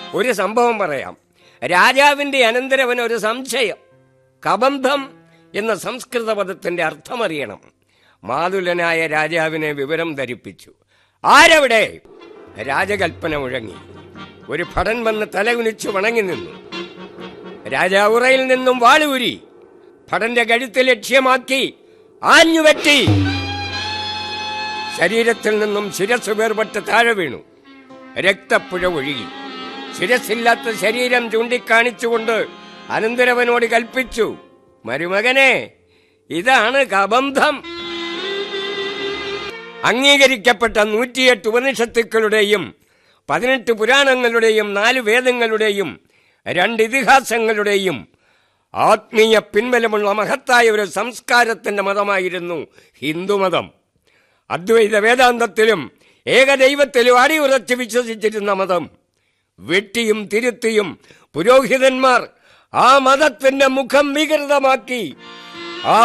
ഒരു സംഭവം പറയാം രാജാവിന്റെ അനന്തരവൻ ഒരു സംശയം കബന്ധം എന്ന സംസ്കൃത പദത്തിന്റെ അർത്ഥമറിയണം മാതുലനായ രാജാവിനെ വിവരം ധരിപ്പിച്ചു ആരവിടെ രാജകൽപ്പന മുഴങ്ങി ഒരു ഭടൻ വന്ന് തലകുനിച്ചു വണങ്ങി നിന്നു രാജാവുറയിൽ നിന്നും വാളൂരി ഭടന്റെ കഴുത്ത് ലക്ഷ്യമാക്കി ആഞ്ഞുവെട്ടി ശരീരത്തിൽ നിന്നും ശിരസ് വേർപെട്ട് താഴെ വീണു രക്തപ്പുഴ ഒഴുകി ശിരസില്ലാത്ത ശരീരം ചൂണ്ടിക്കാണിച്ചുകൊണ്ട് അനന്തരവനോട് കൽപ്പിച്ചു മരുമകനെ ഇതാണ് കബന്ധം അംഗീകരിക്കപ്പെട്ട നൂറ്റിയെട്ട് ഉപനിഷത്തുക്കളുടെയും പതിനെട്ട് പുരാണങ്ങളുടെയും നാല് വേദങ്ങളുടെയും രണ്ട് ഇതിഹാസങ്ങളുടെയും ആത്മീയ പിൻബലമുള്ള മഹത്തായ ഒരു സംസ്കാരത്തിന്റെ മതമായിരുന്നു ഹിന്ദുമതം അദ്വൈത വേദാന്തത്തിലും ഏകദൈവത്തിലും അടിയുറച്ച് വിശ്വസിച്ചിരുന്ന മതം വെട്ടിയും തിരുത്തിയും പുരോഹിതന്മാർ ആ മതത്തിന്റെ മുഖം വികൃതമാക്കി